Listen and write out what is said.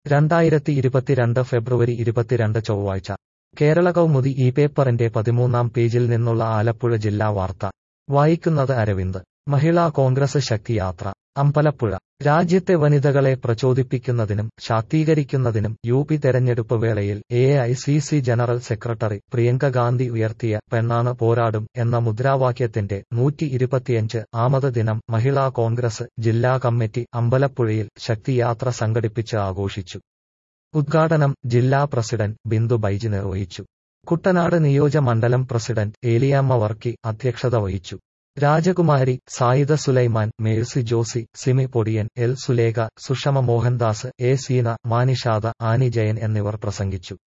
രണ്ടായിരത്തി ഇരുപത്തിരണ്ട് ഫെബ്രുവരി ഇരുപത്തിരണ്ട് ചൊവ്വാഴ്ച കേരള കൗമുദി ഈ പേപ്പറിന്റെ പതിമൂന്നാം പേജിൽ നിന്നുള്ള ആലപ്പുഴ ജില്ലാ വാർത്ത വായിക്കുന്നത് അരവിന്ദ് മഹിളാ കോൺഗ്രസ് ശക്തിയാത്ര അമ്പലപ്പുഴ രാജ്യത്തെ വനിതകളെ പ്രചോദിപ്പിക്കുന്നതിനും ശാക്തീകരിക്കുന്നതിനും യു പി തെരഞ്ഞെടുപ്പ് വേളയിൽ A I C C general secretary Priyanka Gandhi ഉയർത്തിയ പെണ്ണാണ് പോരാടും എന്ന മുദ്രാവാക്യത്തിന്റെ നൂറ്റി ഇരുപത്തിയഞ്ച് ആമത് ദിനം മഹിളാ കോൺഗ്രസ് ജില്ലാ കമ്മിറ്റി അമ്പലപ്പുഴയിൽ ശക്തിയാത്ര സംഘടിപ്പിച്ച് ആഘോഷിച്ചു ഉദ്ഘാടനം ജില്ലാ പ്രസിഡന്റ് ബിന്ദു ബൈജി നിർവഹിച്ചു കുട്ടനാട് നിയോജ മണ്ഡലം പ്രസിഡന്റ് ഏലിയാമ്മ വർക്കി അധ്യക്ഷത വഹിച്ചു Rajakumari Sayida Sulaiman Mercy Josy Simi Podiyan L Sulekha Sushama Mohandas A Seena മാനിഷാദ ആനി ജയൻ എന്നിവർ പ്രസംഗിച്ചു